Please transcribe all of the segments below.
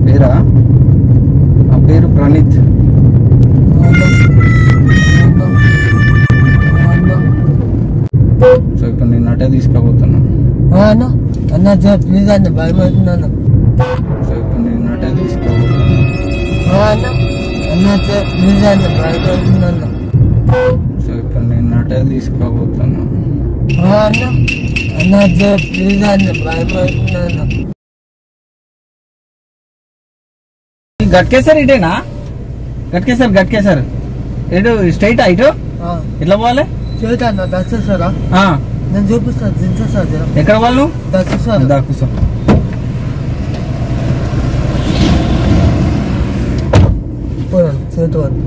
పేరా ఆ పేరు ప్రణీత్ సో ఇప్పుడు నేను అటే తీసుకోబోతున్నా అన్న అన్న ప్లీజ్ అన్న భయమవుతున్నాను సో ఇప్పుడు నేను అటే తీసుకోబోతున్నా అన్న అన్న ప్లీజ్ అన్న భయమవుతున్నాను సో ఇప్పుడు నేను అటే తీసుకోబోతున్నా అన్న అన్న ప్లీజ్ అన్న భయమవుతున్నాను గట్కేసర్ ఇటేనా గట్కేసర్ గట్కేసర్ ఇటు స్ట్రైట్ ఇటు ఎట్లా పోవాలి చేతా అన్న దచ్చేస్తారా ఆ, నేను చూపిస్తాను దించేస్తారు జర ఎక్కడ వాళ్ళు దచ్చేస్తారు దా కూర్చో పోయాను చేతి వాళ్ళు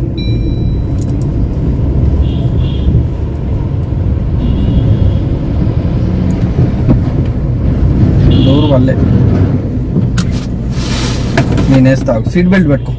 డోర్ వల్లే నేను వేస్తా సీట్ బెల్ట్ పెట్టుకో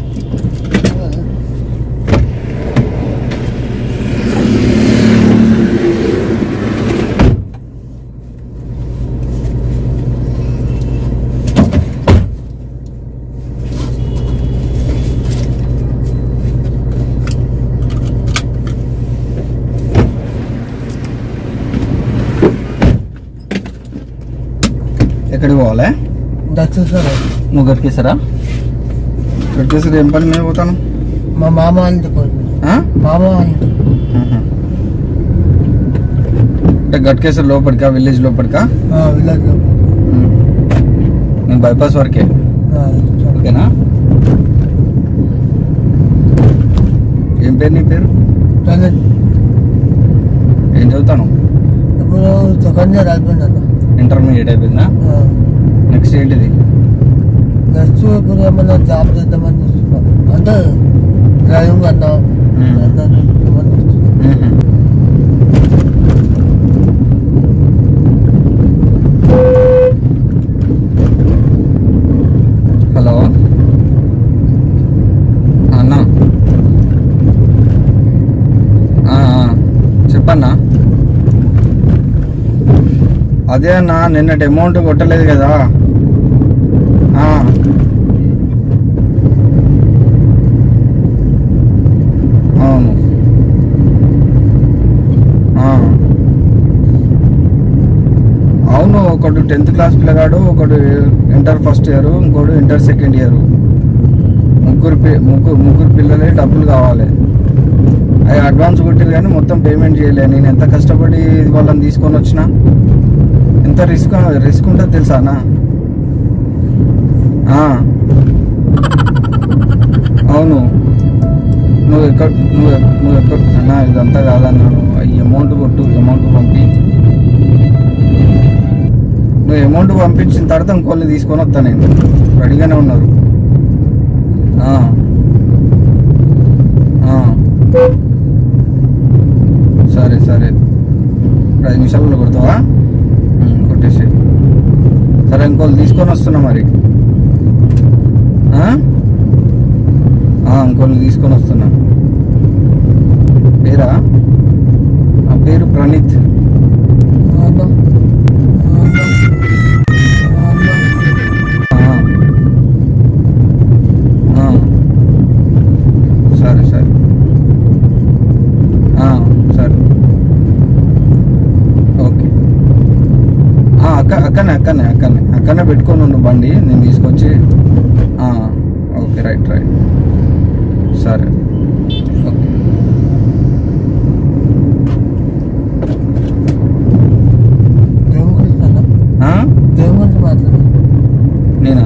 ఎక్కడికి పోవాలి దచ్చేస్తారు నువ్వు గట్కేసరా గట్కేసరి ఏం పని మీద పోతాను మా మామ వాళ్ళకి పోతుంది ఆ? మామ వాళ్ళకి ఆహా. అంటే గట్కేసర్ లోపలికా విలేజ్ లోపలికా విలేజ్ లో ఉమ్. నేను బైపాస్ వరకే ఓకేనా ఏం పేరు నీ పేరు ఏం చదువుతాను ఇప్పుడు సెకండ్ ఇయర్ అయిపోయిందన్న ఇంటర్మీడియట్ అయిపోయిందా నెక్స్ట్ ఏంటిది నెక్స్ట్ ఇప్పుడు ఏమన్నా జాబ్ చేద్దామని చూస్తున్నా అంటే డ్రైవింగ్ అన్నా మ్మ్. అన్నా చేద్దామని చూస్తున్నా. మ్మ్. హలో అన్నా ఆ, ఆ. చెప్పన్నా అదే అన్నా నిన్నటి అమౌంట్ కొట్టలేదు కదా ఆ. అవును ఆ. అవును ఒకడు టెన్త్ క్లాస్ పిల్లగాడు ఒకడు ఇంటర్ ఫస్ట్ ఇయర్ ఇంకోడు ఇంటర్ సెకండ్ ఇయర్ ముగ్గురు పి- ముగ్గురు ముగ్గురు పిల్లలే డబ్బులు కావాలి అవి అడ్వాన్స్ కొట్టారు కానీ మొత్తం పేమెంట్ చేయలే నేను ఎంత కష్టపడి వాళ్ళని తీసుకొని వచ్చిన ఎంత రిస్క్ రిస్క్ ఉంటుంది తెలుసా అన్న ఆ. అవును నువ్వు ఎక్కడ నువ్వు ఎక్- నువ్వు ఎక్కడ అన్నా ఇదంతా కాదన్నాను ఈ అమౌంట్ కొట్టు అమౌంట్ పంపి నువ్వు అమౌంట్ పంపించిన తర్వాత ఇంకోళ్ళని తీసుకొని వస్తా నేను రెడీగానే ఉన్నారు ఆ. ఆ. సరే సరే ఇప్పుడు ఐదు నిమిషాలలో కొడతావా ఉమ్, కొట్టేసి సరే ఇంకోళ్ళు తీసుకొని వస్తున్నా మరి ఆ? ఆ, ఇంకోళ్ళు తీసుకొని వస్తున్నా పేరా ఆ పేరు ప్రణీత్ అన్నా. అన్నా. అన్నా. ఆ. ఆ. సరే సరే ఆ, సరే ఓకే ఆ, అక్క అక్కనే అక్కనే అక్కనే అక్కనే పెట్టుకొని ఉండు బండి నేను తీసుకొచ్చి ఆ, ఓకే రైట్ రైట్ సరే ఓకే దేవుని గురించి అన్నా. ఆ? దేవుని గురించి మాట్లాడు నేనా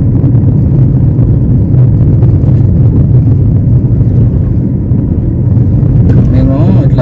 నేను ఇట్లా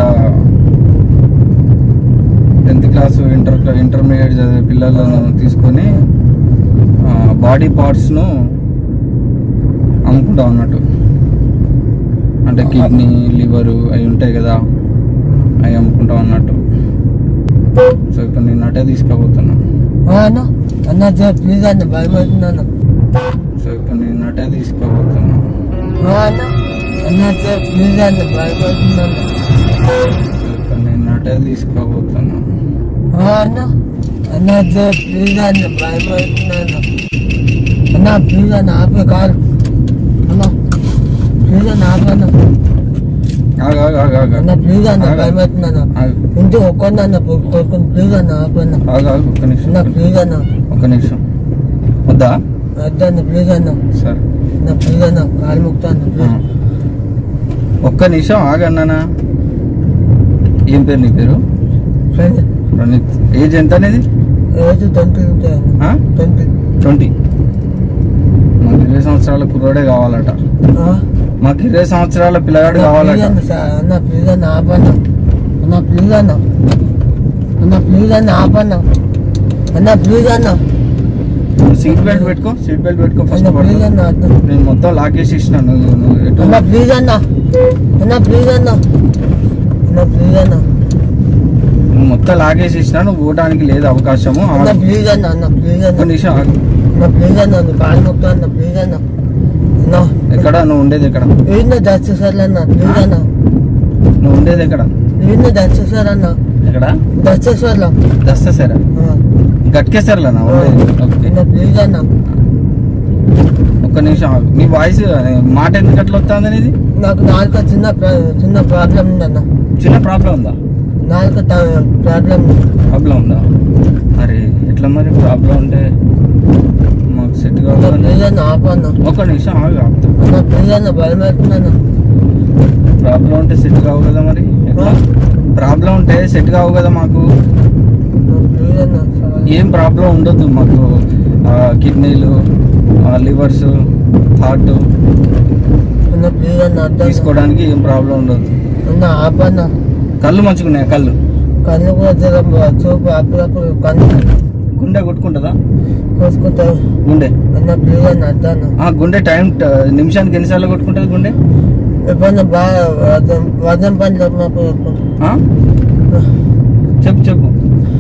టెన్త్ క్లాస్ ఇంటర్ ఇంటర్మీడియట్ చదివే పిల్లలను తీసుకొని బాడీ పార్ట్స్ను అమ్ముకుంటా ఉన్నట్టు అంటే కిడ్నీ లివరు అవి ఉంటాయి కదా అవి అమ్ముకుంటా ఉన్నట్టు సో ఇప్పుడు నేను అటే తీసుకోబోతున్నా అన్న అన్న ప్లీజ్ అన్న భయమవుతున్నాను సో ఇప్పుడు నేను అటే తీసుకోబోతున్నా అన్న అన్న ప్లీజ్ అన్న భయమవుతున్నాను సో ఇప్పుడు నేను అటే తీసుకోబోతున్నా అన్న అన్న ప్లీజ్ అన్న భయమవుతున్నాను అన్న ప్లీజ్ అన్న ఆపే కారు అన్న ప్లీజ్ అన్న ఆపే అన్న ఆగు, ఆగు, ఆగు, ఆగు. అన్న ప్లీజ్ అన్న ఆగు. భయం అవుతుంది అన్న ఆగు, ఇంటికి ఒక్కడిని అన్న కొడుకుని ప్లీజ్ అన్న ఆపే అన్న ఆగు, ఆగు, ఒక్క నిమిషం అన్న ప్లీజ్ అన్న ఒక్క నిమిషం వద్దా వద్దు అన్న ప్లీజ్ అన్న సరే అన్న ప్లీజ్ అన్న కాలు ముక్తా అన్న ఆ. ప్లీజ్ ఒక్క నిమిషం ఆగన్నానా ఏం పేరు నీ పేరు ఫ్రెండ్ ప్రణీత్ ఏజ్ ఎంత అనేది ఏజ్ ట్వంటీ ఉంటాయి అన్న ఆ? ట్వంటీ ట్వంటీ మాకు ఇరవై సంవత్సరాల కుర్రోడే కావాలట మాకు ఇరవై సంవత్సరాల పిల్లగాడు కావాలట అన్న సార్ అన్న ప్లీజ్ అన్న ఆపన్న అన్న ప్లీజ్ అన్న అన్న ప్లీజ్ అన్న ఆపన్న అన్న ప్లీజ్ అన్న సీట్ బెల్ట్ పెట్టుకో సీట్ బెల్ట్ పెట్టుకో ఫస్ట్ అన్న ప్లీజ్ అన్న అన్న నేను మొత్తం లాకేసి ఇచ్చిన నువ్వు నువ్వు ఎటు అన్న ప్లీజ్ అన్న అన్న ప్లీజ్ అన్న అన్న ప్లీజ్ అన్న నువ్వు మొత్తం లాగేసి ఇచ్చిన నువ్వు పోవడానికి లేదు అవకాశము అన్న ఆగు. ప్లీజ్ అన్న అన్న ప్లీజ్ ఒక్క అన్న నిమిషం ఆగు. అన్న ప్లీజ్ అన్న నువ్వు కాలు మొక్తా అన్న ప్లీజ్ అన్న అన్న ఎక్కడ నువ్వు ఉండేది ఎక్కడ ఏందో దచ్చు సార్ అన్న ప్లీజ్ అన్న నువ్వు ఉండేది ఎక్కడ ఏందో దచ్చు సార్ అన్న ఎక్కడ దచ్చేశ్వర్లో దస్తేసారా గట్కేసారులే నా ఉండేది ఓకే అన్న ప్లీజ్ అన్న ఒక్క నిమిషం ఆగు నీ వాయిస్ మాట ఎందుకు అట్లా వస్తుంది అనేది నాకు నాలుక చిన్న ప్రా- చిన్న ప్రాబ్లం ఉందన్న చిన్న ప్రాబ్లం ఉందా నాలుక ప్రాబ్లం ప్రాబ్లం ఉందా అరే ఎట్లా మరి ప్రాబ్లం ఉంటే మాకు సెట్ అన్న కావాలి ప్లీజ్ అన్న ఆపన్న ఒక్క నిమిషం ఆగు ఆపుతా అన్న ప్లీజ్ అన్న భయం అవుతుందన్న ప్రాబ్లం ఉంటే సెట్ కావు కదా మరి ఎట్లా ప్రాబ్లం ఉంటే సెట్ కావు కదా మాకు అన్న ప్లీజ్ అన్న సరే. ఏం ప్రాబ్లం ఉండొద్దు మాకు కిడ్నీలు లివర్స్ హార్ట్ అన్న ప్లీజ్ అన్న అర్థం తీసుకోవడానికి ఏం ప్రాబ్లం ఉండదు అన్న ఆపన్న కళ్ళు మంచుకున్నాయి కళ్ళు కళ్ళు కూడా జర చూపు అప్పుడప్పుడు కళ్ళు గుండె కొట్టుకుంటుందా కోసుకుంటావు గుండె అన్న ప్లీజ్ అన్న అర్థం అన్న ఆ గుండె టైం ట- నిమిషానికి ఎన్నిసార్లు కొట్టుకుంటుంది గుండె ఎప్పుడన్నా బాగా వజం వజం పని చెప్పినప్పుడు కొట్టుకుంటా. ఆ? చెప్పు చెప్పు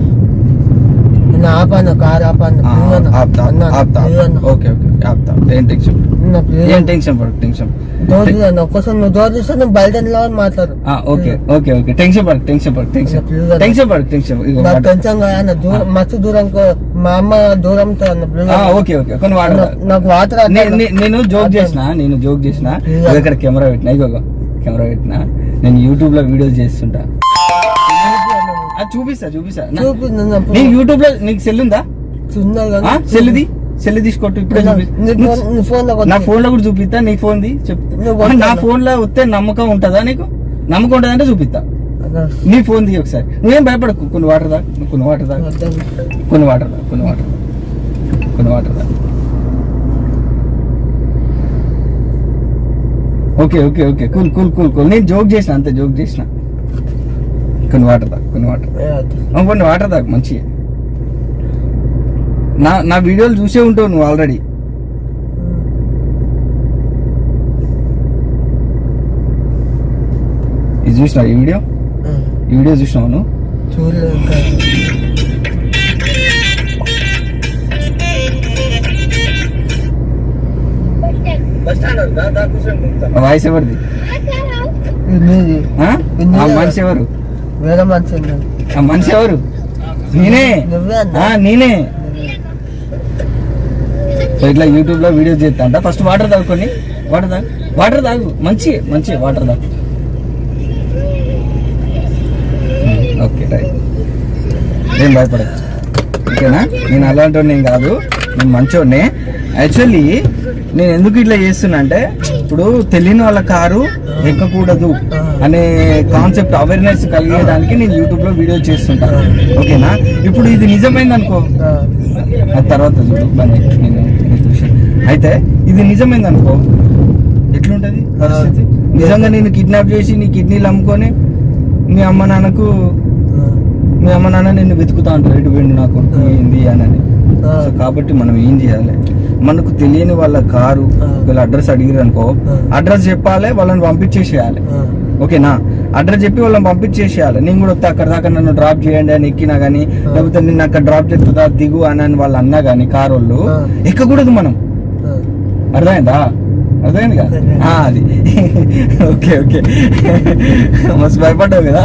అన్న ఆపన్న కారు ఆపన్న ఆ, ప్లీజ్ అన్న ఆపుతా అన్న ఆపుతా ప్లీజ్ అన్న ఓకే ఓకే ఆపుతా ఏం టెన్షన్ అన్న ప్లీజ్ ఏం అన్న టెన్షన్ పడకు టెన్షన్ డోర్ తీయ్ అన్న ఒక్కసారి నువ్వు డోర్ తీస్తే నువ్వు బయట నిలబడి మాట్లాడు ఆ, ఓకే ఓకే ఓకే టెన్షన్ పడకు టెన్షన్ పడకు టెన్షన్ అన్న, please అన్న. టెన్షన్ పడకు టెన్షన్ ఇగో నాకు వాటర్. కొంచెం అన్న దూరం మస్తు దూరం కో- మా అమ్మ దూరం అన్న ప్లీజ్ ఆ, అన్న. ఓకే ఓకే కొన్ని వాటర్ అన్న, నాకు వాటర్ నే- అన్న. నే- నేను జోక్ చేసిన నేను జోక్ చేసిన Please. ఇగో ఇక్కడ కెమెరా పెట్టినా ఇగో కెమెరా పెట్టినా నేను యూట్యూబ్ లో వీడియోస్ చేస్తుంటా ఆ, చూపిస్తా చూపిస్తా నా- చూపి నన్ను అప్పుడు. నేను యూట్యూబ్ లో నీకు సెల్ ఉందా చిన్నగా ఆ, కానీ సెల్లుది సెల్ తీసుకొట్టు ఇప్పుడే అన్న, చూపి నీ ఫోన్ నీ ఫోన్ లో నా ఫోన్ లో కూడా చూపిస్తా నీ ఫోన్ ది చెప్తా నువ్వు ఆ, నా కొట్టు. ఫోన్ లో వస్తే నమ్మకం ఉంటుందా నీకు నమ్మకం ఉంటుందంటే చూపిస్తా అన్న, నీ ఫోన్ ది ఒకసారి నువ్వేం భయపడకు కొన్ని వాటర్ దా కొన్ని వాటర్ దా అర్థం. కొన్ని వాటర్ దా కొన్ని వాటర్ కొన్ని వాటర్ దా okay okay okay cool cool cool cool నేను జోక్ చేసిన అంతే జోక్ చేసిన కొన్ని వాటర్ దా కొన్ని వాటర్ ఏ అర్థం. ఆ, కొన్ని వాటర్ దా మంచి నా నా వీడియోలు చూసే ఉంటావు నువ్వు ఆల్రెడీ ఇది చూసినావు ఈ వీడియో ఆ, ఈ వీడియో చూసినావు నువ్వు చూడలేదు ఇంకా. ఆ వాయిస్ ఎవరిది ఇది నీది. ఆ? ఆ మనిషి ఎవరు వేరే మనిషి ఉన్నాడు. ఆ మనిషి ఎవరు నేనే నువ్వే అన్న. ఆ, నేనే సో ఇట్లా యూట్యూబ్ లో వీడియోస్ చేస్తా అంట ఫస్ట్ వాటర్ తాగుకొని వాటర్ తాగు వాటర్ తాగు మంచి మంచి వాటర్ తాగు ఓకే రైట్ ఏం భయపడదు ఓకేనా నేను అలాంటి నేను కాదు నేను మంచోడ్నే యాక్చువల్లీ నేను ఎందుకు ఇట్లా చేస్తున్నా అంటే ఇప్పుడు తెలియని వాళ్ళ కారు ఎక్కకూడదు అనే కాన్సెప్ట్ అవేర్నెస్ కలిగేదానికి నేను యూట్యూబ్ లో వీడియో చేస్తుంటా ఓకేనా ఇప్పుడు ఇది నిజమైంది అనుకో ఆ, ఆ తర్వాత చూడు బండి నేను నేను చూసి అయితే ఇది నిజమైంది అనుకో ఎట్లుంటది పరిస్థితి నిజంగా నేను కిడ్నాప్ చేసి నీ కిడ్నీలు అమ్ముకొని మీ అమ్మ నాన్నకు ఆ, మీ అమ్మ నాన్న నిన్ను వెతుకుతా అంటారు ఎటు వెండు నా కొడుకు ఏంది అని ఆ, సో కాబట్టి మనం ఏం చేయాలి మనకు తెలియని వాళ్ళ కారు ఆ. వీళ్ళ అడ్రస్ అడిగిరు అనుకో ఆ. అడ్రస్ చెప్పాలి వాళ్ళని పంపించేసేయాలి ఆ, ఓకేనా అడ్రస్ చెప్పి వాళ్ళని పంపించేసేయాలి నేను కూడా వస్తే అక్కడ దాకా నన్ను డ్రాప్ చేయండి అని ఎక్కినా గానీ ఆ. లేకపోతే నిన్ను అక్కడ డ్రాప్ చేస్తుందా దిగు అని అని వాళ్ళు అన్నా గానీ కారు వాళ్ళు ఆ. ఎక్కకూడదు మనం ఆ, అర్థమైందా అర్థమైందిగా ఆ, అది ఓకే ఓకే మస్తు భయపడ్డావు కదా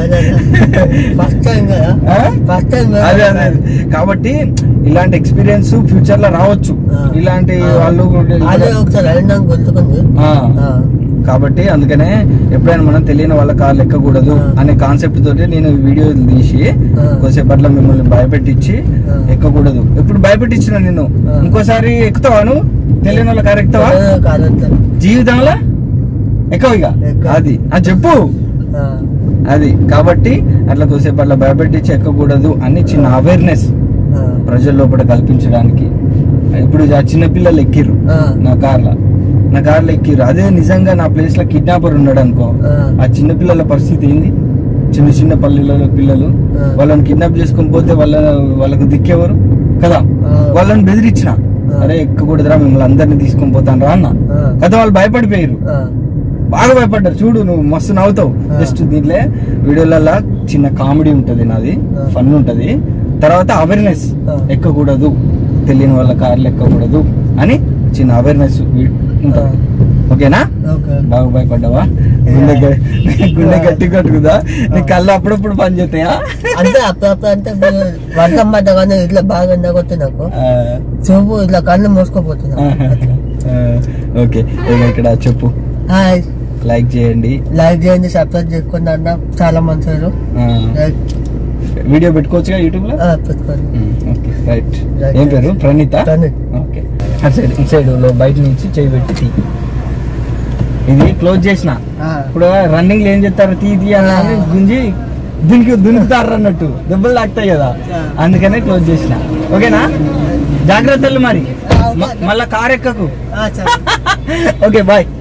ఫస్ట్ టైం కదా ఆ? ఫస్ట్ టైం అదే అదే అదే. కాబట్టి ఇలాంటి ఎక్స్పీరియన్స్ ఫ్యూచర్ లో రావచ్చు ఆ. ఇలాంటి వాళ్ళు అదే ఒకసారి అయినా గుర్తుకుంది ఆ. ఆ. కాబట్టి అందుకనే ఎప్పుడైనా మనం తెలియని వాళ్ళ కార్లు ఎక్కకూడదు ఆ. అనే కాన్సెప్ట్ తోటి నేను వీడియో తీసి ఆ. కొద్దిసేపట్లో మిమ్మల్ని భయపెట్టించి ఆ. ఎక్కకూడదు ఎప్పుడు భయపెట్టించిన నిన్ను ఆ. ఇంకోసారి ఎక్కుతావా నువ్వు తెలియని వాళ్ళ కారు ఎక్కుతావా తెలియని కాదు అంతే. జీవితంలో ఎక్కువ ఇక ఎక్కువ. అది అది చెప్పు ఆ. అది కాబట్టి అట్లా కొద్దిసేపు అట్లా భయపెట్టించి ఎక్కకూడదు అని చిన్న అవేర్నెస్ ఆ. ప్రజల లోపల కల్పించడానికి ఇప్పుడు ఆ చిన్న పిల్లలు ఎక్కిర్రు ఆ. నా కార్ల నా కార్లో ఎక్కిర్రు అదే నిజంగా నా ప్లేస్ లో కిడ్నాపర్ ఉన్నాడు అనుకో ఆ. ఆ చిన్న పిల్లల పరిస్థితి ఏంది చిన్న చిన్న పల్లెలలో పిల్లలు ఆ. వాళ్ళని కిడ్నాప్ చేసుకొని పోతే వాళ్ళ వాళ్ళకు దిక్కెవరు కదా ఆ. వాళ్ళని బెదిరించిన ఆ. అరే ఎక్కకూడదురా మిమ్మల్ని అందరినీ తీసుకొని పోతాను రా అన్న ఆ. కదా వాళ్ళు భయపడిపోయారు ఆ. బాగా భయపడ్డారు చూడు నువ్వు మస్తు నవ్వుతావు ఆ. జస్ట్ దీంట్లో వీడియోలలో చిన్న కామెడీ ఉంటది నాది ఆ. ఫన్ ఉంటది తర్వాత అవేర్నెస్ ఆ. ఎక్కకూడదు తెలియని వాళ్ళ కార్లు ఎక్కకూడదు అని చిన్న అవేర్నెస్ ఉంటది ఓకేనా ఓకే బాగా భయపడ్డావా గుండె గ- గుండె గట్టి కొట్టుకుందా నీ కళ్ళు అప్పుడప్పుడు పని చేస్తాయా అంటే అప్పుడప్పుడు అంటే ఇప్పుడు వర్షం పడ్డా కానీ ఇట్లా బాగా ఎండ కొట్టి నాకు ఆ, చూపు ఇట్లా కళ్ళు మూసుకోపోతున్నా ఆ, ఓకే ఇక ఇక్కడ చెప్పు హాయ్ లైక్ చేయండి లైక్ చేయండి సబ్స్క్రైబ్ చేసుకోండి అన్న చాలా మంచివారు ఆ, లైక్ వీడియో పెట్టుకోవచ్చుగా యూట్యూబ్ లో ఆ, పెట్టుకోండి ఓకే రైట్ Right. ఏం పేరు ప్రణీత ప్రణీత్. ఓకే అటు సైడ్ ఇటు సైడ్ లో బయట నుంచి చేయి పెట్టి తీ ఇది క్లోజ్ చేసిన ఆ, ఇప్పుడు రన్నింగ్ లో ఏం చేస్తారు తీ తీ అని అని గుంజి దీనికి దునుకుతారు అన్నట్టు దెబ్బలు తాకుతాయి కదా అందుకనే క్లోజ్ చేసిన ఓకేనా జాగ్రత్తలు మరి మ- మళ్ళా కార్ ఎక్కకు ఆ, సరే. Okay bye